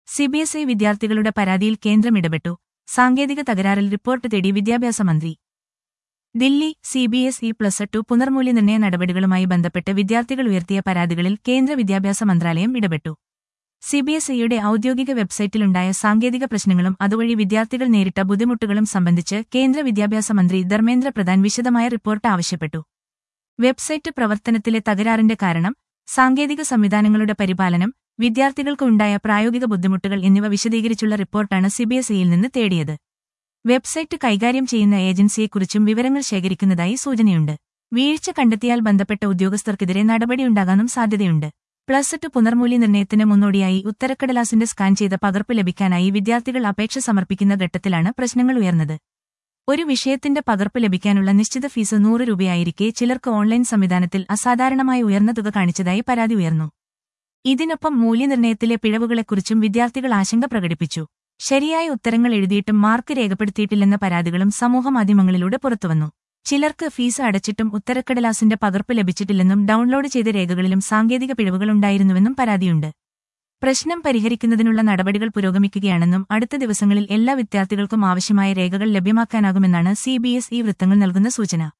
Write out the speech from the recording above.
CBSE വിദ്യാർത്ഥികളുടെ പരാതിയിൽ കേന്ദ്രം ഇടപെട്ടു സാങ്കേതിക തകരാറിൽ റിപ്പോർട്ട് തേടി വിദ്യാഭ്യാസ മന്ത്രി ദില്ലി സിബിഎസ്ഇ പ്ലസ് ടു പുനർമൂല്യനിർണ്ണയ നടപടികളുമായി ബന്ധപ്പെട്ട് വിദ്യാർത്ഥികൾ ഉയർത്തിയ പരാതികളിൽ കേന്ദ്ര വിദ്യാഭ്യാസ മന്ത്രാലയം ഇടപെട്ടു സിബിഎസ്ഇയുടെ ഔദ്യോഗിക വെബ്സൈറ്റിലുണ്ടായ സാങ്കേതിക പ്രശ്നങ്ങളും അതുവഴി വിദ്യാർത്ഥികൾ നേരിട്ട ബുദ്ധിമുട്ടുകളും സംബന്ധിച്ച് കേന്ദ്ര വിദ്യാഭ്യാസ മന്ത്രി ധർമ്മേന്ദ്ര പ്രധാൻ വിശദമായ റിപ്പോർട്ട് ആവശ്യപ്പെട്ടു വെബ്സൈറ്റ് പ്രവർത്തനത്തിലെ തകരാറിന്റെ കാരണം സാങ്കേതിക സംവിധാനങ്ങളുടെ പരിപാലനം വിദ്യാർത്ഥികൾക്ക് ഉണ്ടായ പ്രായോഗിക ബുദ്ധിമുട്ടുകൾ എന്നിവ വിശദീകരിച്ചുള്ള റിപ്പോർട്ടാണ് സിബിഎസ്ഇയിൽ നിന്ന് തേടിയത് വെബ്സൈറ്റ് കൈകാര്യം ചെയ്യുന്ന ഏജൻസിയെക്കുറിച്ചും വിവരങ്ങൾ ശേഖരിക്കുന്നതായി സൂചനയുണ്ട് വീഴ്ച കണ്ടെത്തിയാൽ ബന്ധപ്പെട്ട ഉദ്യോഗസ്ഥർക്കെതിരെ നടപടിയുണ്ടാകാനും സാധ്യതയുണ്ട് പ്ലസ് ടു പുനർമൂല്യനിർണ്ണയത്തിന് മുന്നോടിയായി ഉത്തരക്കടലാസിന്റെ സ്കാൻ ചെയ്ത പകർപ്പ് ലഭിക്കാനായി വിദ്യാർത്ഥികൾ അപേക്ഷ സമർപ്പിക്കുന്ന ഘട്ടത്തിലാണ് പ്രശ്നങ്ങൾ ഉയർന്നത് ഒരു വിഷയത്തിന്റെ പകർപ്പ് ലഭിക്കാനുള്ള നിശ്ചിത ഫീസ് നൂറ് രൂപയായിരിക്കെ ചിലർക്ക് ഓൺലൈൻ സംവിധാനത്തിൽ അസാധാരണമായി ഉയർന്ന തുക കാണിച്ചതായി പരാതി ഉയർന്നു ഇതിനൊപ്പം മൂല്യനിർണ്ണയത്തിലെ പിഴവുകളെക്കുറിച്ചും വിദ്യാർത്ഥികൾ ആശങ്ക പ്രകടിപ്പിച്ചു ശരിയായ ഉത്തരങ്ങൾ എഴുതിയിട്ടും മാർക്ക് രേഖപ്പെടുത്തിയിട്ടില്ലെന്ന പരാതികളും സമൂഹമാധ്യമങ്ങളിലൂടെ പുറത്തുവന്നു ചിലർക്ക് ഫീസ് അടച്ചിട്ടും ഉത്തരക്കടലാസിന്റെ പകർപ്പ് ലഭിച്ചിട്ടില്ലെന്നും ഡൗൺലോഡ് ചെയ്ത രേഖകളിലും സാങ്കേതിക പിഴവുകളുണ്ടായിരുന്നുവെന്നും പരാതിയുണ്ട് പ്രശ്നം പരിഹരിക്കുന്നതിനുള്ള നടപടികൾ പുരോഗമിക്കുകയാണെന്നും അടുത്ത ദിവസങ്ങളിൽ എല്ലാ വിദ്യാർത്ഥികൾക്കും ആവശ്യമായ രേഖകൾ ലഭ്യമാക്കാനാകുമെന്നാണ് സിബിഎസ്ഇ വൃത്തങ്ങൾ നൽകുന്ന സൂചന